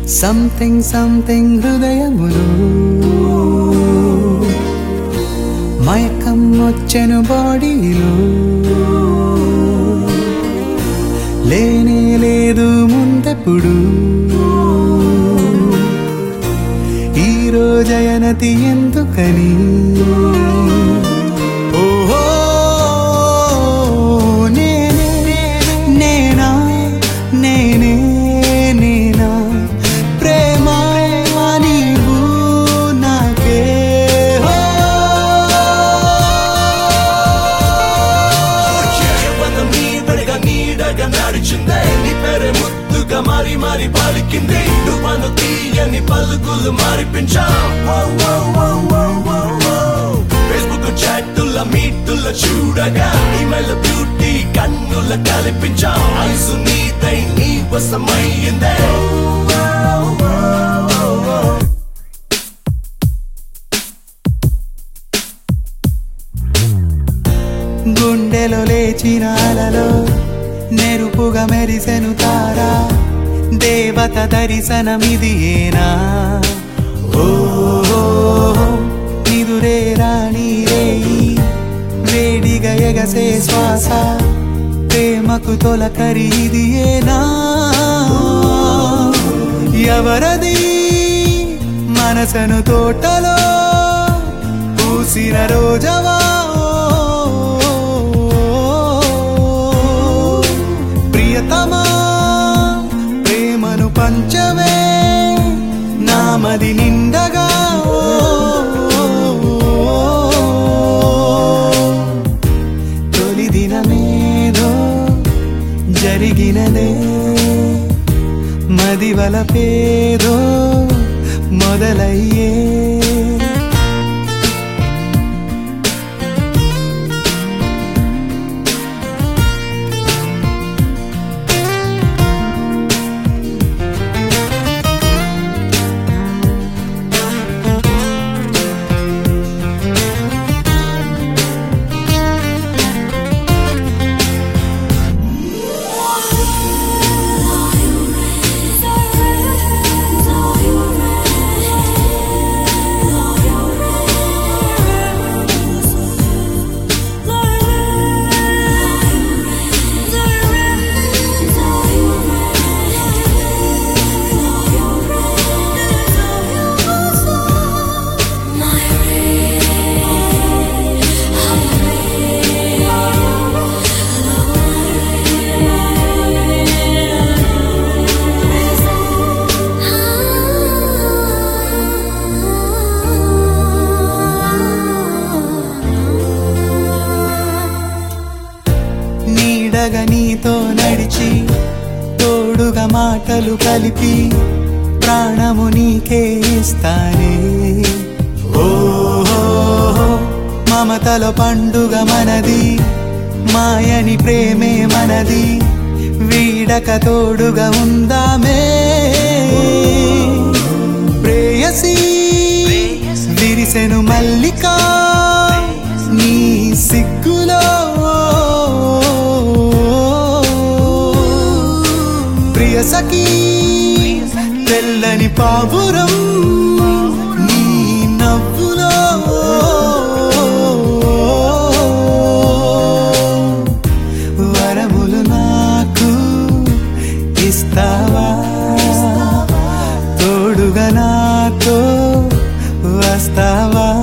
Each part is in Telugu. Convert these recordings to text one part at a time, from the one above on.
సంథింగ్ సంథింగ్ హృదయములు మైకం వచ్చెను బాడీలో లేనే లేదు ముందెప్పుడు ఈ రోజయనతి ఎందుకని ఓహో నేనే నేనా నేనే నేనా ప్రేమ నీవు నాకే హో. చేపద మీదగా నీడగా నడిచిందే నీ పేరే ముద్దుగా మారి మారి పలికింది నువ్వను తీయని పలుకులు మారిపించాం ఫేస్బుక్ చాటుల మీటుల చూడగా ఈమెయిల్ బ్యూటీ కన్నుల కల్పించాం ఐసు నీదై నీ వశమయ్యిందే గుండెలో లేచిన అలలో నెరుపుగా మెరిసెను తారా దేవత దర్శనమిది ఏనా ఓ నిదురే రాణి రేయి వేడిగా ఎగసే శ్వాస ప్రేమకు తొలకరి ఇది ఏనా ఎవరది మనసను తోటలో పూసిన రోజవా ప్రియతమా ప్రేమను పంచవే నామది నిండగా తొలి దినమేదో జరిగినదే మదివల పేదో మొదలయ్యే నీడగా నీతో నడిచి తోడుగా మాటలు కలిపి ప్రాణము నీకే ఇస్తానే ఓ మమతల పండుగ మనది మాయని ప్రేమే మనది వీడక తోడుగా ఉందామే ప్రేయసి విరిసెను మల్లిక నీ సిగ్గులో ప్రియ సఖీ తెల్లని పావురం నీ నవ్వులో వరములు నాకు ఇస్తావా తోడుగా నాతో వస్తావా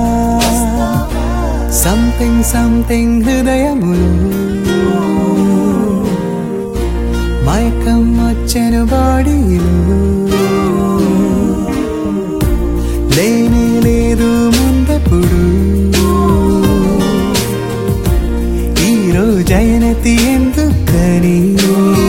సంథింగ్ సంథింగ్ హృదయములు మైకం వచ్చెను బాడీలో లేనే లేదు ముందెప్పుడు ఈ రోజైనతి ఎందుకని